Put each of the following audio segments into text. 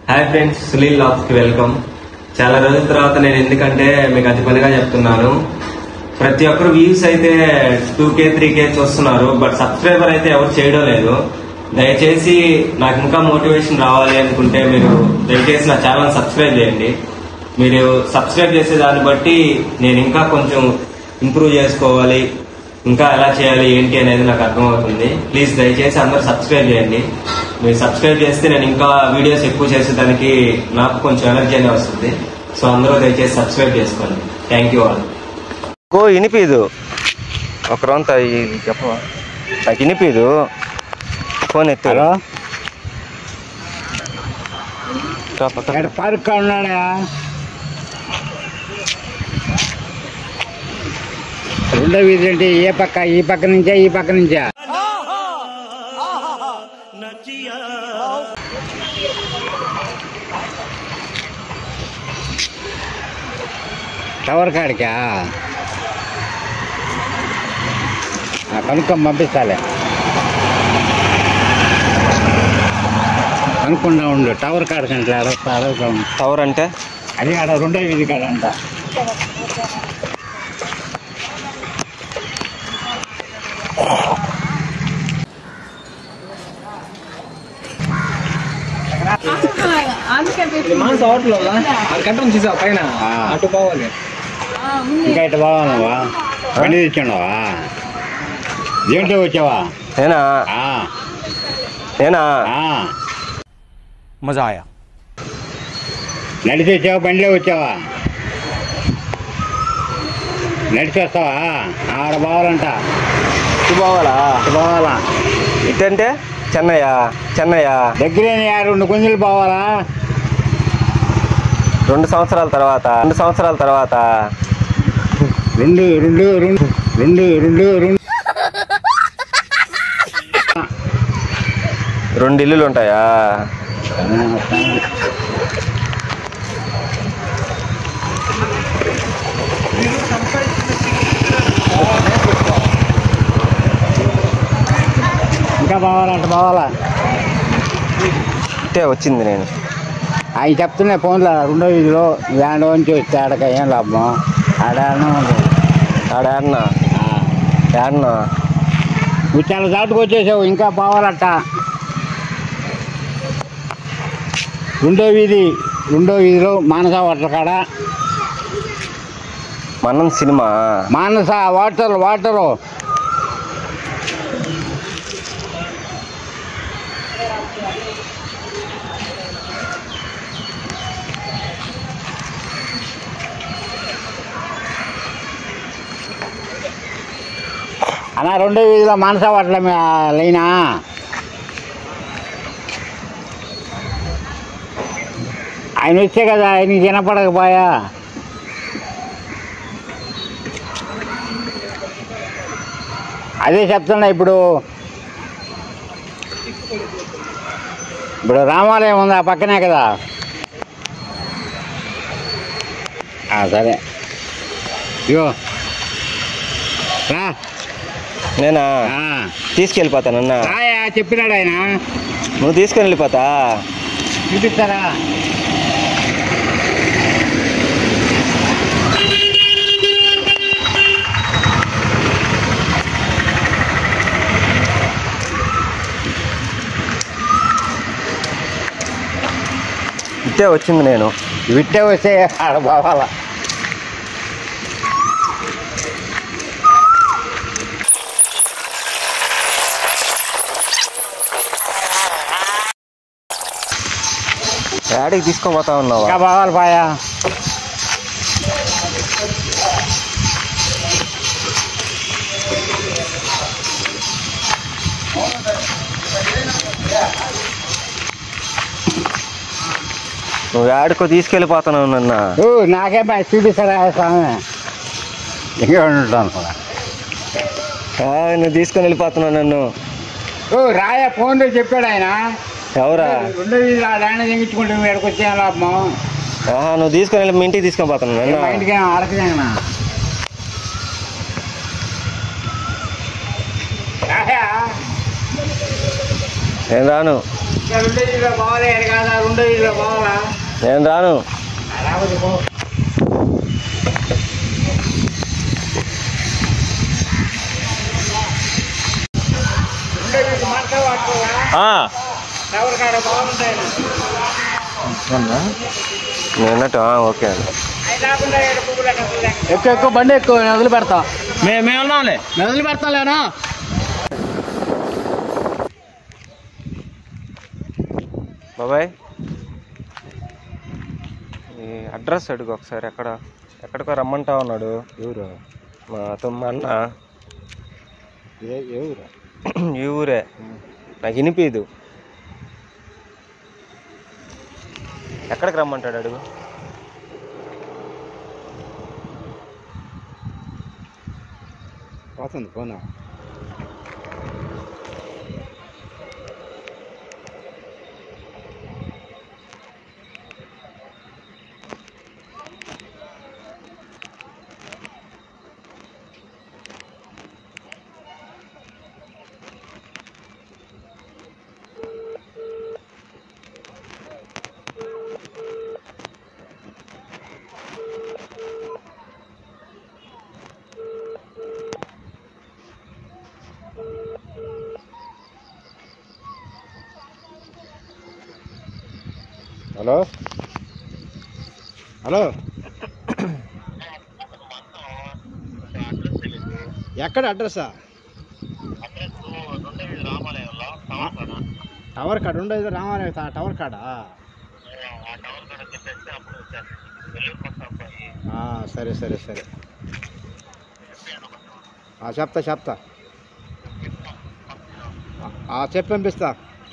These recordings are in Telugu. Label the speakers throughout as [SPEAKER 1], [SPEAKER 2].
[SPEAKER 1] హాయ్ ఫ్రెండ్స్ సునీల్ లాబ్స్ కి వెల్కమ్ చాలా రోజుల తర్వాత నేను ఎందుకంటే మీకు అతి పనిగా చెప్తున్నాను ప్రతి ఒక్కరు వ్యూస్ అయితే టూ కే త్రీ కే చూస్తున్నారు బట్ సబ్స్క్రైబర్ అయితే ఎవరు చేయడం లేదు దయచేసి నాకు ఇంకా మోటివేషన్ రావాలి అనుకుంటే మీరు దయచేసి నా ఛానల్ సబ్స్క్రైబ్ చేయండి మీరు సబ్స్క్రైబ్ చేసే దాన్ని బట్టి నేను ఇంకా కొంచెం ఇంప్రూవ్ చేసుకోవాలి ఇంకా ఎలా చేయాలి ఏంటి అనేది నాకు అర్థమవుతుంది ప్లీజ్ దయచేసి అందరూ సబ్స్క్రైబ్ చేయండి మీరు సబ్స్క్రైబ్ చేస్తే నేను ఇంకా వీడియోస్ ఎక్కువ చేసేదానికి నాకు కొంచెం ఎనర్జీ అనేది వస్తుంది సో అందరూ దయచేసి సబ్స్క్రైబ్ చేసుకోండి థ్యాంక్ యూ ఆల్
[SPEAKER 2] కో ఇనిపిదు ఒక రౌండ్ చెప్పవా నాకు ఇనిపిదు ఫోన్ ఎత్తు
[SPEAKER 3] హలో
[SPEAKER 2] రా పక్కన.
[SPEAKER 3] ఇక్కడ పార్క్ ఉన్నాడా రెండో వీధి అంటే ఏ పక్క ఈ పక్క నుంచా ఈ పక్క నుంచా టవర్ కాడికా ఆ, కనుక్కొని పంపిస్తాలే కనుక్కుండా ఉండు టవర్ కాడకంటే అడుగుతా అడుగుతా ఉండు
[SPEAKER 2] టవర్ అంటే
[SPEAKER 3] అది ఆడ రెండో వీధి కాడ అంట
[SPEAKER 4] మాస్ అవట్లో అది కట్టం చూసా పైన
[SPEAKER 3] ఆ.
[SPEAKER 4] అటు పోవాలి
[SPEAKER 3] ఇంకా ఇటు బాగున్నావా బండి తెచ్చున్నావా దేంట్లో వచ్చావా
[SPEAKER 2] నేనా
[SPEAKER 3] ఆ,
[SPEAKER 2] నేనా
[SPEAKER 3] ఆ.
[SPEAKER 4] మజా ఆయా
[SPEAKER 3] నడిచి వచ్చావా బండిలో వచ్చావా నడిచి వస్తావా ఆడ బావాలంట
[SPEAKER 2] ఇటు పోవాలా
[SPEAKER 3] ఇటు పోవాలా
[SPEAKER 2] ఇటంటే చెన్నయ్య చెన్నయ్య
[SPEAKER 3] దగ్గరే రెండు గుంజలు పోవాలా
[SPEAKER 2] రెండు సంవత్సరాల తర్వాత రెండు సంవత్సరాల తర్వాత
[SPEAKER 3] రెండు రెండు రెండు రెండు రెండు రెండు
[SPEAKER 2] రెండు ఇల్లులు ఉంటాయా
[SPEAKER 3] ఇంకా పోవాలంట పోవాలా
[SPEAKER 2] ఇటే వచ్చింది నేను
[SPEAKER 3] ఆయన చెప్తున్నా ఫోన్లో రెండో వీధిలో వ్యాండ నుంచి వస్తే ఆడక ఏం లాభం ఆడనే ఉంది
[SPEAKER 2] ఆడ ఏడన్నా ఏడన్నా
[SPEAKER 3] నువ్వు చాలా దాటుకు వచ్చేసావు ఇంకా పోవాలట రెండో వీధి రెండో వీధిలో మానస వాటర్ కాడ
[SPEAKER 2] మనం సినిమా
[SPEAKER 3] మానస వాటర్ వాటరు అన్న రెండో వీధిలో మానస వాటర్ లైనా ఆయన వచ్చే కదా ఆయనకి వినపడకపోయా అదే చెప్తున్నా ఇప్పుడు ఇప్పుడు రామాలయం ఉంది ఆ పక్కనే కదా ఆ, సరే ఇగో రా
[SPEAKER 2] నేనా
[SPEAKER 3] ఆ.
[SPEAKER 2] తీసుకెళ్ళిపోతానన్నా
[SPEAKER 3] రాయా చెప్పినాడు ఆయన
[SPEAKER 2] నువ్వు తీసుకొని వెళ్ళిపోతా
[SPEAKER 3] చూపిస్తారా
[SPEAKER 2] ఇటే వచ్చింది నేను
[SPEAKER 3] విట్టే వస్తే ఆడ పోవాలా
[SPEAKER 2] డాడీకి తీసుకోపోతా ఉన్నావా
[SPEAKER 3] ఇంకా పోవాలి పాయా
[SPEAKER 2] నువ్వు ఆడుకో తీసుకెళ్ళిపోతున్నావు నన్న
[SPEAKER 3] ఓ నాకే బాయ్ చూపిస్తారా స్వామి ఇంకా ఉంటాను కూడా
[SPEAKER 2] నువ్వు తీసుకొని వెళ్ళిపోతున్నావు నన్ను
[SPEAKER 3] ఓ రాయ ఫోన్లో చెప్పాడు ఆయన
[SPEAKER 2] ఎవరా
[SPEAKER 3] రెండో వీధి ఆ ల్యాండ్ తెగించుకుంటే మీదకి వచ్చే లాభం
[SPEAKER 2] ఆహా నువ్వు తీసుకొని వెళ్ళి మీ ఇంటికి తీసుకొని పోతున్నావు
[SPEAKER 3] మా
[SPEAKER 2] నన్ను
[SPEAKER 3] ఇంటికి ఆడకదేనా
[SPEAKER 2] నేను రాను
[SPEAKER 3] రెండో వీధిలో పోవాలి ఎక్కడ కాదా రెండో వీధిలో పోవాలా
[SPEAKER 2] నేను రాను
[SPEAKER 3] రాకపోతే పో రెండో వీధి మాట పట్టుకోవా
[SPEAKER 2] ఆ,
[SPEAKER 3] ఎవరి కాడ బాగుంటాయి
[SPEAKER 2] నేను అన్నట్టు ఆ, ఓకే అండి
[SPEAKER 3] అవి కాకుండా ఏడు పువ్వులు అక్కడ
[SPEAKER 4] ఎక్కువ ఎక్కువ బండి ఎక్కువ నేను వదిలి పెడతా మేము మేము ఉన్నాంలే మేము వదిలి పెడతాలేనా
[SPEAKER 2] బాబాయ్ ఈ అడ్రస్ అడుగు ఒకసారి ఎక్కడ ఎక్కడికో రమ్మంటా ఉన్నాడు
[SPEAKER 3] ఎవరు
[SPEAKER 2] మా తమ్మ అన్న
[SPEAKER 3] ఎవరు
[SPEAKER 2] ఈ ఊరే నాకు వినిపించదు ఎక్కడికి రమ్మంటాడు అడుగు
[SPEAKER 3] పోతుంది పోనా హలో హలో ఎక్కడ అడ్రస్సా టవర్ కాడ ఉండేది రామాలయం తా- టవర్ కాడా ఆ, సరే సరే సరే ఆ, చెప్తా చెప్తా ఆ, ఆ, చెప్పి పంపిస్తా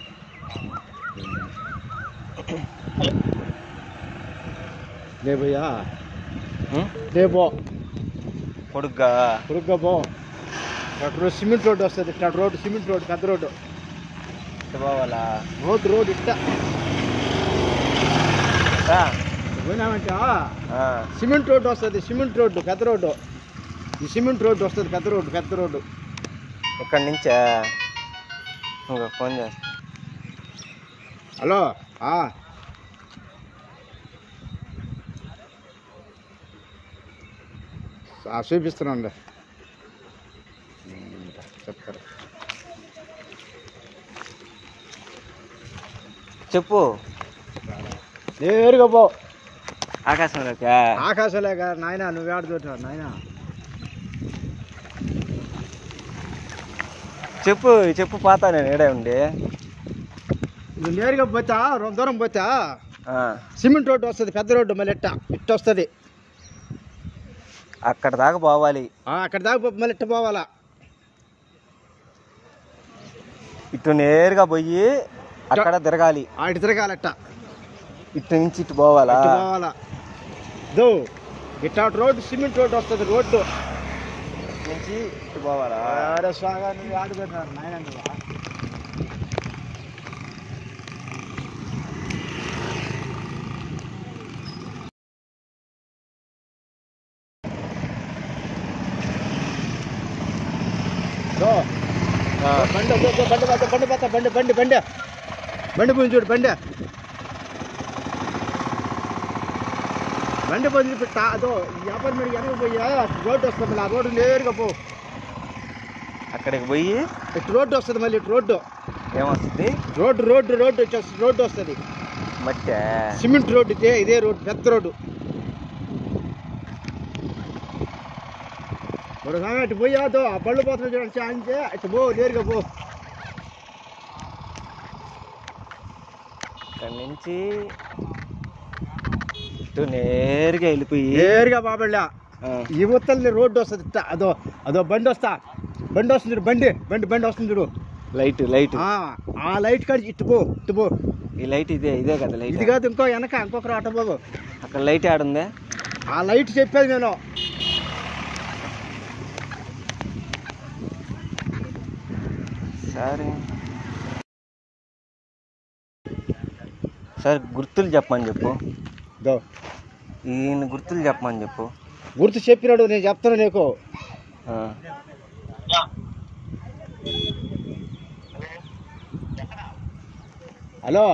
[SPEAKER 3] లేబోయా
[SPEAKER 2] ఉం?
[SPEAKER 3] లేబో
[SPEAKER 2] పొడుగ్గా
[SPEAKER 3] పురుగ్గా పో అటు రోడ్ సిమెంట్ రోడ్ వస్తుంది ఇట్లా రోడ్డు సిమెంట్ రోడ్ పెద్ద రోడ్డు
[SPEAKER 2] ఇటు పోవాలా
[SPEAKER 3] రోడ్డు రోడ్ ఇట్ట
[SPEAKER 2] రా.
[SPEAKER 3] పోయినామంటే
[SPEAKER 2] ఆ,
[SPEAKER 3] సిమెంట్ రోడ్డు వస్తుంది సిమెంట్ రోడ్డు పెద్ద రోడ్డు ఈ సిమెంట్ రోడ్డు వస్తుంది పెద్ద రోడ్డు పెద్ద రోడ్డు
[SPEAKER 2] ఇక్కడి నుంచే ఇంకా ఫోన్ చేస్తా
[SPEAKER 3] హలో ఆ. ఆ, చూపిస్తున్నాండి చెప్తారు
[SPEAKER 2] చెప్పు
[SPEAKER 3] నేరుగా పో
[SPEAKER 2] ఆకాశంలోకి
[SPEAKER 3] ఆకాశలేక నాయన నువ్వు ఆడ చూడరా నాయన
[SPEAKER 2] చెప్పు చెప్పు పాతా నేను ఏడే ఉండి
[SPEAKER 3] నువ్వు నేరుగా పోతా రెండు దూరం పోతా
[SPEAKER 2] ఆ,
[SPEAKER 3] సిమెంట్ రోడ్డు వస్తుంది పెద్ద రోడ్డు మళ్ళీ ఇట్ట ఇట్ట వస్తుంది
[SPEAKER 2] అక్కడ దాకా పోవాలి
[SPEAKER 3] అక్కడ దాకా పో- మళ్ళీ ఇట్ట పోవాలా
[SPEAKER 2] ఇటు నేరుగా పోయి అక్కడ తిరగాలి
[SPEAKER 3] ఆటి తిరగాలట్ట
[SPEAKER 2] ఇటు నుంచి ఇటు పోవాలా
[SPEAKER 3] ఇటు పోవాలా దో ఇట్ట రోడ్డు సిమెంట్ రోడ్డు వస్తుంది రోడ్డు
[SPEAKER 2] ఇటు నుంచి ఇటు పోవాలా
[SPEAKER 3] అరే స్వాగా నువ్వు ఆడుకుంటున్నారు నాయన నువ్వు దో
[SPEAKER 2] ఆ,
[SPEAKER 3] బండి దో, దో, బండి పోతా బండి పోతా బండి బండి బండి బండి పోయి చూడు బండి బండి పోయి ఇప్పుడు టా- అదో ఈ అపార్ట్మెంట్ వెనక పోయి రోడ్డు వస్తుంది మళ్ళీ ఆ రోడ్డు నేరుగా పో
[SPEAKER 2] అక్కడికి పోయి
[SPEAKER 3] ఇటు రోడ్డు వస్తుంది మళ్ళీ ఇటు రోడ్డు
[SPEAKER 2] ఏమొస్తుంది
[SPEAKER 3] రోడ్డు రోడ్డు రోడ్డు వచ్చేస్తుంది రోడ్డు వస్తుంది
[SPEAKER 2] మట్టే
[SPEAKER 3] సిమెంట్ రోడ్డు ఇదే ఇదే రోడ్డు పెద్ద రోడ్డు ఇప్పుడు స్వామి అటు పోయి అదో ఆ బళ్ళు పోతున్నా చూడండి అంతే ఇటు పో నేరుగా పో
[SPEAKER 2] అక్కడి నుంచి ఇటు నేరుగా వెళ్ళిపోయి
[SPEAKER 3] నేరుగా బాబళ్ళ
[SPEAKER 2] ఆ,
[SPEAKER 3] ఈ ఉత్తల్ని రోడ్డు వస్తుంది ఇట్ట. అదో అదో బండి వస్తా బండి వస్తుంది చూడు బండి బండి బండి వస్తుంది చూడు
[SPEAKER 2] లైట్ లైట్
[SPEAKER 3] ఆ, ఆ లైట్ కాడి ఇటు పో ఇటు పో
[SPEAKER 2] ఈ లైట్ ఇదే ఇదే కదా లైట్
[SPEAKER 3] ఇది కాదు ఇంకో వెనక ఇంకొకరు అట బాబు
[SPEAKER 2] అక్కడ లైట్ ఆడుందే
[SPEAKER 3] ఆ లైట్ చెప్పేది నేను
[SPEAKER 2] సరే సార్ గుర్తులు చెప్పమని చెప్పు
[SPEAKER 3] దో
[SPEAKER 2] ఈయన గుర్తులు చెప్పమని చెప్పు
[SPEAKER 3] గుర్తు చెప్పినాడు నేను చెప్తాను నీకు
[SPEAKER 2] ఆ.
[SPEAKER 4] హలో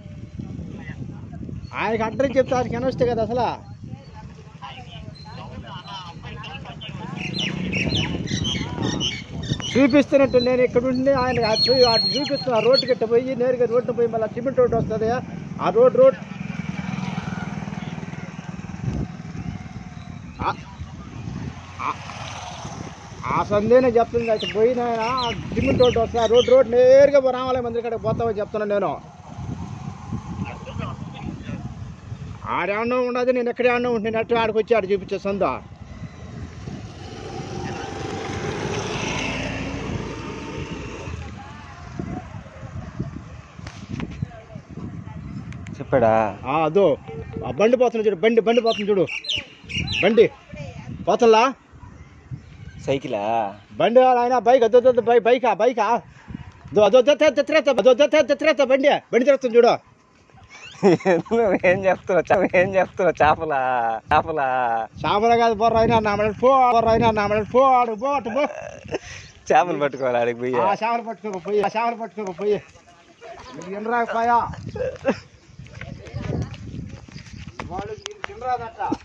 [SPEAKER 4] ఆయనకి అడ్రస్ చెప్తే ఆయనకి వస్తే కదా అసలు చూపిస్తున్నట్టు నేను ఇక్కడ ఉండి ఆయన అటు పోయి అటు చూపిస్తున్నా రోడ్డు గిట్ట పోయి నేరుగా రోడ్డు పోయి మళ్ళీ సిమెంట్ రోడ్డు వస్తుంది ఆ రోడ్ రోడ్ ఆ- ఆ- ఆ సందేనే చెప్తుంది అటు పోయిన ఆయన ఆ సిమెంట్ రోడ్డు వస్తుంది ఆ రోడ్ రోడ్ నేరుగా రామాలయ మందిర్ కాడికి పోతామని చెప్తున్నాను నేను ఆడేమన్నా ఉండదు నేను ఎక్కడే అన్నా ఉంటే నేను అటు ఆడికి వచ్చి ఆడ చూపించే సందా
[SPEAKER 2] చెప్పాడా
[SPEAKER 4] ఆ, అదో ఆ బండి పోతుంది చూడు బండి బండి పోతుంది చూడు బండి పోతుందా
[SPEAKER 2] సైకిలా
[SPEAKER 4] బండి ఆయన బైక్ అదో అదో బై బైకా బైకా అదో అదో తిరగతా అదో తిరగతా బండి బండి తిరుగుతుంది చూడు
[SPEAKER 2] ఏం చెప్తున్నావు చా- ఏం చెప్తున్నావు చేపలా చేపలా
[SPEAKER 4] చేపల కాదు బొర్ర అయినా నా మెడ పో బొర్ర అయినా నా మెడ పో ఆడు పో అటు పో
[SPEAKER 2] చేపలు పట్టుకోవాలి ఆడికి పోయి
[SPEAKER 4] ఆ చేపలు పట్టుకో పోయి ఆ చేపలు పట్టుకో పోయి ఎనరాకపోయా వాళ్ళు తినరాదట